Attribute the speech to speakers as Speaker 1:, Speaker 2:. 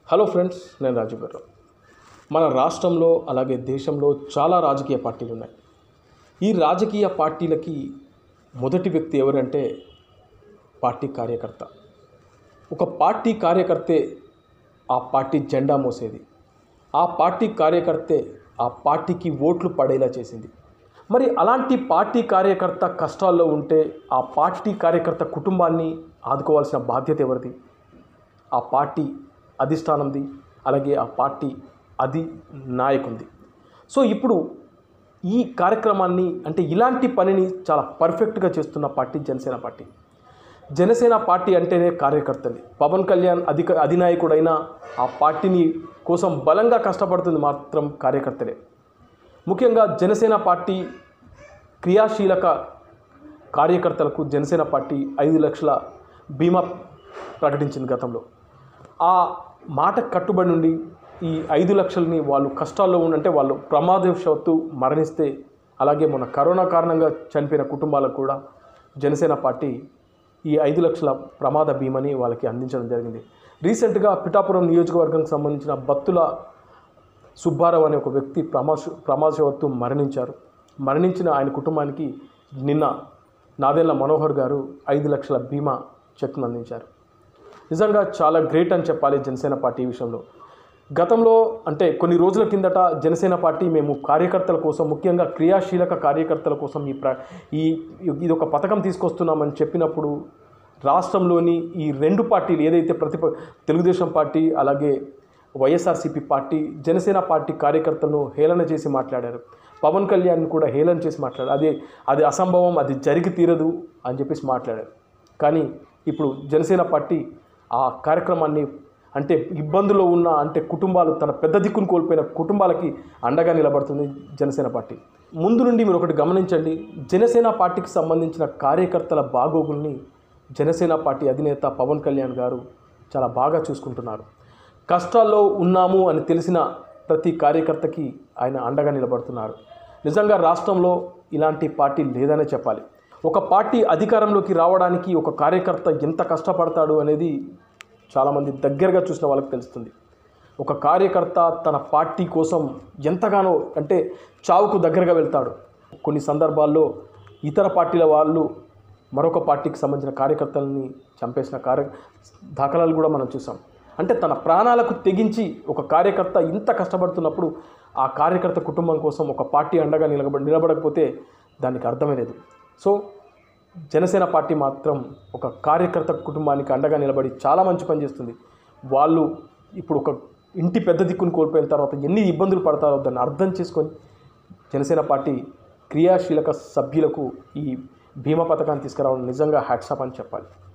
Speaker 1: hello friends నేను రాజీవ్ గారు మన రాష్ట్రంలో అలాగే దేశంలో చాలా రాజకీయ పార్టీలు ఉన్నాయి ఈ రాజకీయ పార్టీలకి మొదటి వ్యక్తి ఎవరంటే పార్టీ కార్యకర్త ఒక పార్టీ కార్యకర్తే ఆ పార్టీ జెండా మోసేది ఆ పార్టీ కార్యకర్తే ఆ పార్టీకి ఓట్లు పడేలా చేసింది మరి అలాంటి పార్టీ కార్యకర్త కష్టాల్లో ఉంటే ఆ పార్టీ కార్యకర్త కుటుంబాన్ని ఆదుకోవాల్సిన బాధ్యత ఎవరిది ఆ పార్టీ అధిష్టానంది అలాగే ఆ పార్టీ అది నాయకుంది సో ఇప్పుడు ఈ కార్యక్రమాన్ని అంటే ఇలాంటి పనిని చాలా పర్ఫెక్ట్గా చేస్తున్న party Janasena party Janasena party అంటేనే కార్యకర్తలు పవన్ కళ్యాణ్ అధిక అధినాయకుడైన ఆ పార్టీని కోసం బలంగా కష్టపడుతుంది మాత్రం కార్యకర్తలే ముఖ్యంగా జనసేన పార్టీ క్రియాశీలక కార్యకర్తలకు జనసేన పార్టీ ఐదు లక్షల బీమా ప్రకటించింది గతంలో ఆ మాట కట్టుబడి నుండి ఈ ఐదు లక్షలని వాళ్ళు కష్టాల్లో ఉండంటే వాళ్ళు ప్రమాదవశాత్తు మరణిస్తే అలాగే మన కరోనా కారణంగా చనిపోయిన కుటుంబాలకు కూడా జనసేన పార్టీ ఈ ఐదు లక్షల ప్రమాద బీమాని వాళ్ళకి అందించడం జరిగింది రీసెంట్గా పిఠాపురం నియోజకవర్గానికి సంబంధించిన బత్తుల సుబ్బారావు అనే ఒక వ్యక్తి ప్రమాశ ప్రమాదవత్తు మరణించారు మరణించిన ఆయన కుటుంబానికి నిన్న నాదెళ్ల మనోహర్ గారు ఐదు లక్షల బీమా చెక్ను అందించారు నిజంగా చాలా గ్రేట్ అని చెప్పాలి జనసేన పార్టీ విషయంలో గతంలో అంటే కొన్ని రోజుల కిందట జనసేన పార్టీ మేము కార్యకర్తల కోసం ముఖ్యంగా క్రియాశీలక కార్యకర్తల కోసం ఈ ప్ర ఈ ఇది ఒక పథకం తీసుకొస్తున్నామని చెప్పినప్పుడు రాష్ట్రంలోని ఈ రెండు పార్టీలు ఏదైతే ప్రతిప తెలుగుదేశం పార్టీ అలాగే వైఎస్ఆర్సీపీ పార్టీ జనసేన పార్టీ కార్యకర్తలను హేళన చేసి మాట్లాడారు పవన్ కళ్యాణ్ కూడా హేళన చేసి మాట్లాడారు అది అది అసంభవం అది జరిగి తీరదు అని చెప్పేసి మాట్లాడారు కానీ ఇప్పుడు జనసేన పార్టీ ఆ కార్యక్రమాన్ని అంటే ఇబ్బందులో ఉన్న అంటే కుటుంబాలు తన పెద్ద దిక్కును కోల్పోయిన కుటుంబాలకి అండగా నిలబడుతుంది జనసేన పార్టీ ముందు నుండి మీరు ఒకటి గమనించండి జనసేన పార్టీకి సంబంధించిన కార్యకర్తల బాగోగుల్ని జనసేన పార్టీ అధినేత పవన్ కళ్యాణ్ గారు చాలా బాగా చూసుకుంటున్నారు కష్టాల్లో ఉన్నాము అని తెలిసిన ప్రతి కార్యకర్తకి ఆయన అండగా నిలబడుతున్నారు నిజంగా రాష్ట్రంలో ఇలాంటి పార్టీ లేదనే చెప్పాలి ఒక పార్టీ అధికారంలోకి రావడానికి ఒక కార్యకర్త ఎంత కష్టపడతాడు అనేది చాలామంది దగ్గరగా చూసిన వాళ్ళకి తెలుస్తుంది ఒక కార్యకర్త తన పార్టీ కోసం ఎంతగానో అంటే చావుకు దగ్గరగా వెళ్తాడు కొన్ని సందర్భాల్లో ఇతర పార్టీల వాళ్ళు మరొక పార్టీకి సంబంధించిన కార్యకర్తలని చంపేసిన కార్య దాఖలాలు కూడా మనం చూసాం అంటే తన ప్రాణాలకు తెగించి ఒక కార్యకర్త ఇంత కష్టపడుతున్నప్పుడు ఆ కార్యకర్త కుటుంబం కోసం ఒక పార్టీ అండగా నిలబ నిలబడకపోతే దానికి అర్థమే లేదు సో జనసేన పార్టీ మాత్రం ఒక కార్యకర్త కుటుంబానికి అండగా నిలబడి చాలా మంచి పని చేస్తుంది వాళ్ళు ఇప్పుడు ఒక ఇంటి పెద్ద దిక్కును కోల్పోయిన తర్వాత ఎన్ని ఇబ్బందులు పడతారో దాన్ని అర్థం చేసుకొని జనసేన పార్టీ క్రియాశీలక సభ్యులకు ఈ బీమా పథకాన్ని తీసుకురావడం నిజంగా హ్యాట్సాప్ అని చెప్పాలి